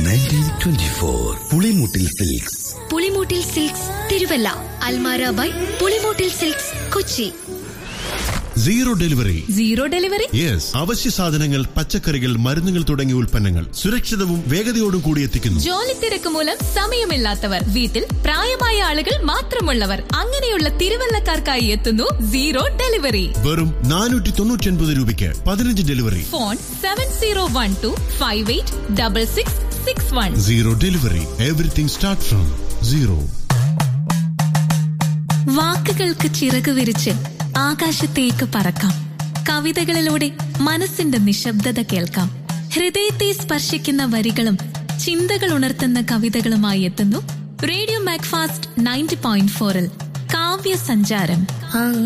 nineteen twenty four Pulimoottil silks Pulimoottil silks Thiruvalla Almara by Pulimoottil silks Kochi zero delivery zero delivery yes അവശ്യ സാധനങ്ങൾ പച്ചക്കറികൾ മരുന്നുകൾ തുടങ്ങിയ ഉൽപ്പന്നങ്ങൾ സുരക്ഷിതവും വേഗതയോടും കൂടി എത്തിക്കുന്നു ജോലി തിരക്ക് മൂലം സമയമില്ലാത്തവർ വീട്ടിൽ പ്രായമായ ആളുകൾ മാത്രമുള്ളവർ അങ്ങനെയുള്ള തിരുവല്ലക്കാർക്കായി എത്തുന്നു സീറോ ഡെലിവറി വെറും നാനൂറ്റി തൊണ്ണൂറ്റി ഒൻപത് രൂപയ്ക്ക് പതിനഞ്ച് delivery phone seven zero one two five eight double six six one zero delivery everything start from zero വാക്കുകൾക്ക് ചിറക് വിരിച്ച് ആകാശത്തേക്ക് പറക്കാം കവിതകളിലൂടെ മനസ്സിന്റെ നിശബ്ദത കേൾക്കാം ഹൃദയത്തെ സ്പർശിക്കുന്ന വരികളും ചിന്തകൾ ഉണർത്തുന്ന കവിതകളുമായി എത്തുന്നു റേഡിയോ മാക്ഫാസ്റ്റ് നയൻറ്റി പോയിന്റ് ഫോറിൽ കാവ്യ സഞ്ചാരം